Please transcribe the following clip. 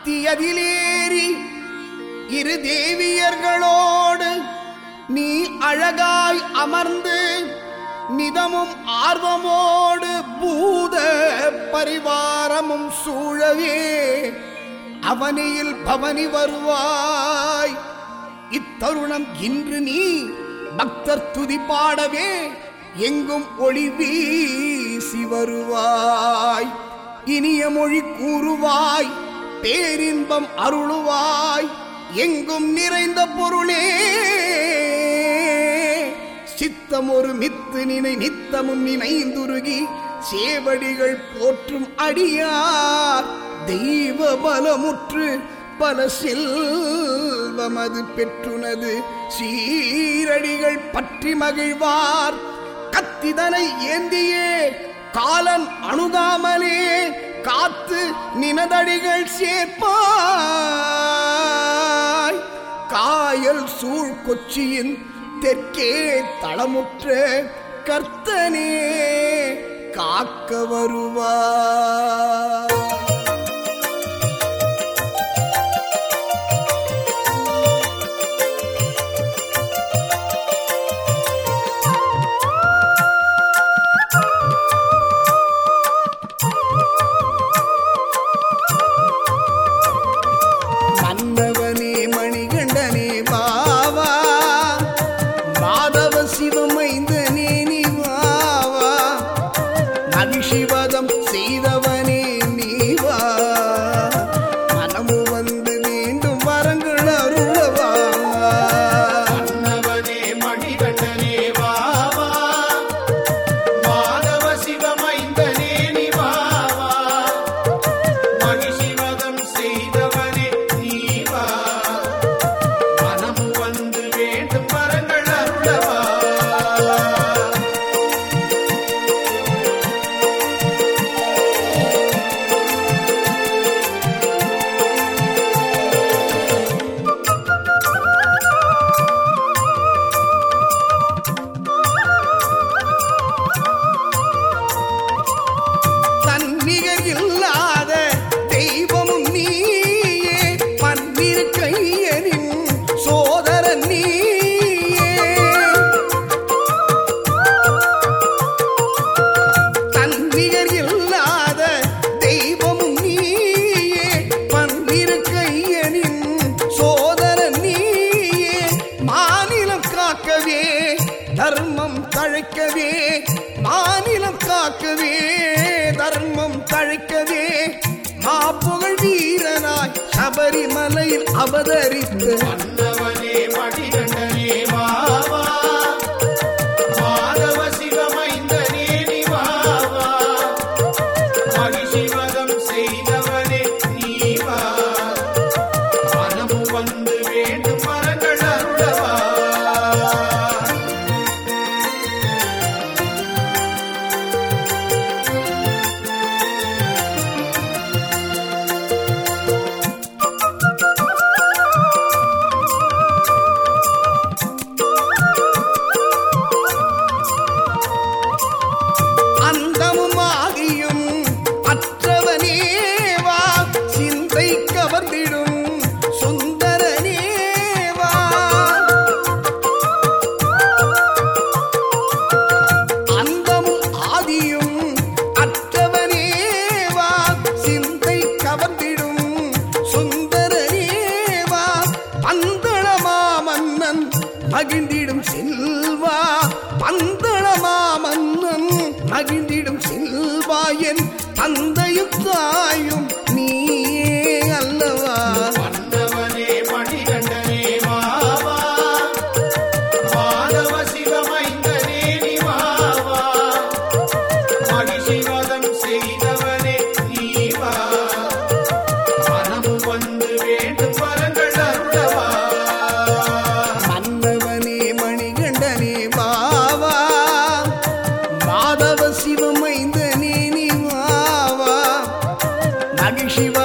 அத்தியதிலேறி இரு தேவியர்களோடு நீ அழகாய் அமர்ந்து நிதமும் ஆர்வமோடு பூத பரிவாரமும் சூழவே அவனியில் பவனி வருவாய் இத்தருணம் இன்று நீ பக்தர் துதி பாடவே எங்கும் ஒளி வீசி வருவாய் இனிய மொழி கூறுவாய் பேரின்பம் அருளுவாய் எங்கும் நிறைந்த பொருளே சித்தம் ஒரு மித்து நினை நித்தமும் நினைந்துருகி சேவடிகள் போற்றும் அடியார் தெய்வ பலமுற்று பல செல்வமது பெற்றுனது சீரடிகள் பற்றி மகிழ்வார் கத்திதனை ஏந்தியே காலன் அணுகாமலே காத்து நினதடிகள் சேர்ப்பாய் காயல் சூழ் கொச்சியின் தெற்கே தளமுற்ற கர்த்தனே காக்க வருவார் மன்னவனே மணிகண்டனே வாவா மாதவ சிவமைந்தனே நீ வாவா மகிழ்ச்சிவதம் செய்தவனே நீ வா மனமு வந்து மீண்டும் வரங்கள் அருளவா மன்னவனே மணிகண்டனே வாவா மாதவ சிவமைந்தனே நீ வாவா மகிழ்ச்சிவதம் செய்தவனே நீ வா மனமு வந்து வேண்டும் வரங்கள் அருளவா தன்னிகர் இல்லாத தெய்வமும் நீயே பன்னிரு கையனின் சோதரன் நீயே தன்னிகர் இல்லாத தெய்வமும் நீயே பன்னிரு கையனின் சோதரன் நீயே மாநிலம் காக்கவே தர்மம் தழைக்கவே மாநிலம் காக்கவே தர்மம் தழைக்கவே மாப்புகழ் வீரனாய் சபரிமலையில் அவதரித்து மன்னவனே மணிகண்டனே வாவா மாதவ சிவமைந்தனே நீ வாவா மகிழ்ச்சிவதம் செய்தவனே நீ வா மனமு வந்து வேண்டும் மரங்கள் அருளவா அந்தமும் ஆகியும் அற்றவனேவா சிந்தை கவர்ந்திடும் சுந்தரனேவா அந்தமும் ஆதியும் அற்றவனேவா சிந்தை கவர்ந்திடும் சுந்தரனேவா பந்தளமா மன்னன் மகிழ்ந்திடும் செல்வா பந்தளமா மன்னன் மகிழ்ந்திடும் செல்வா என் தந்தையும் தாயும் நீயே அல்லவா மன்னவனே மணிகண்டனே வாவா மாதவ சிவமைந்தனே நீ வாவா மகிழ்ச்சிவதம் செய்தவனே நீ வா மனமு வந்து வேண்டும் வரங்கள் அருளவா மன்னவனே மணிகண்டனே வாவா மாதவ சிவமைந்தனே நீ வாவா மகிழ்ச்சிவ